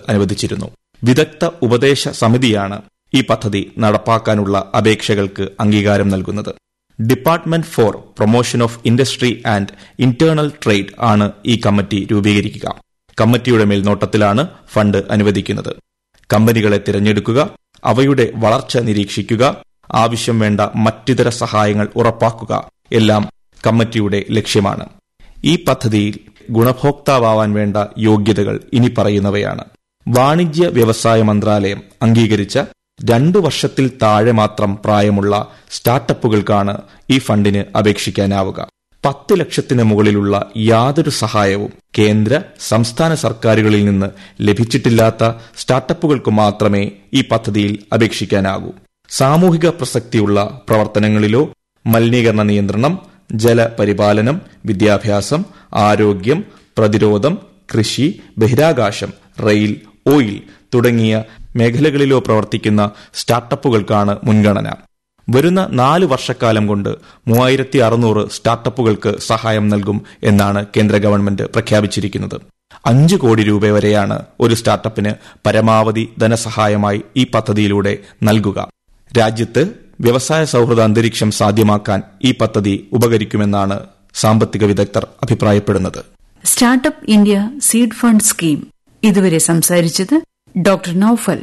അനുവദിച്ചിരുന്നു വിദഗ്ധ ഉപദേശ സമിതിയാണ് ഈ പദ്ധതി നടപ്പാക്കാനുള്ള അപേക്ഷകൾക്ക് അംഗീകാരം നൽകുന്നത് department for promotion of industry and internal trade ആണ് ഈ കമ്മിറ്റി രൂപീകരിക്കുക കമ്മിറ്റിയുടെ മേൽനോട്ടത്തിലാണ് ഫണ്ട് അനുവദിക്കുന്നത് കമ്പനികളെ തിരഞ്ഞെടുക്കുക അവയുടെ വളർച്ച നിരീക്ഷിക്കുക ആവശ്യം വേണ്ട മറ്റിതര സഹായങ്ങൾ ഉറപ്പാക്കുക എല്ലാം കമ്മിറ്റിയുടെ ലക്ഷ്യമാണ് ഈ പദ്ധതിയിൽ ഗുണഭോക്താവാൻ വേണ്ട യോഗ്യതകൾ ഇനി പറയുന്നവയാണ് വാണിജ്യ വ്യവസായ മന്ത്രാലയം അംഗീകരിച്ച രണ്ടു വർഷത്തിൽ താഴെ മാത്രം പ്രായമുള്ള സ്റ്റാർട്ടപ്പുകൾക്കാണ് ഈ ഫണ്ടിന് അപേക്ഷിക്കാനാവുക പത്ത് ലക്ഷത്തിന് മുകളിലുള്ള യാതൊരു സഹായവും കേന്ദ്ര സംസ്ഥാന സർക്കാരുകളിൽ നിന്ന് ലഭിച്ചിട്ടില്ലാത്ത സ്റ്റാർട്ടപ്പുകൾക്ക് മാത്രമേ ഈ പദ്ധതിയിൽ അപേക്ഷിക്കാനാകൂ സാമൂഹിക പ്രസക്തിയുള്ള പ്രവർത്തനങ്ങളിലോ മലിനീകരണ നിയന്ത്രണം ജലപരിപാലനം വിദ്യാഭ്യാസം ആരോഗ്യം പ്രതിരോധം കൃഷി ബഹിരാകാശം റെയിൽ ഓയിൽ തുടങ്ങിയ മേഖലകളിലോ പ്രവർത്തിക്കുന്ന സ്റ്റാർട്ടപ്പുകൾക്കാണ് മുൻഗണന വരുന്ന നാല് വർഷക്കാലം കൊണ്ട് മൂവായിരത്തി അറുന്നൂറ് സ്റ്റാർട്ടപ്പുകൾക്ക് സഹായം നൽകും എന്നാണ് കേന്ദ്ര ഗവൺമെന്റ് പ്രഖ്യാപിച്ചിരിക്കുന്നത് അഞ്ച് കോടി രൂപ വരെയാണ് ഒരു സ്റ്റാർട്ടപ്പിന് പരമാവധി ധനസഹായമായി ഈ പദ്ധതിയിലൂടെ നൽകുക രാജ്യത്ത് വ്യവസായ സൗഹൃദ അന്തരീക്ഷം സാധ്യമാക്കാൻ ഈ പദ്ധതി ഉപകരിക്കുമെന്നാണ് സാമ്പത്തിക വിദഗ്ധർ അഭിപ്രായപ്പെടുന്നത് startup India seed fund scheme ഇതുവരെ സംസാരിച്ചത് ഡോക്ടർ നൌഫൽ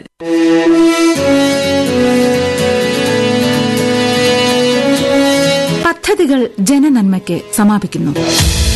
പദ്ധതികൾ ജനനന്മയ്ക്ക് സമാപിക്കുന്നു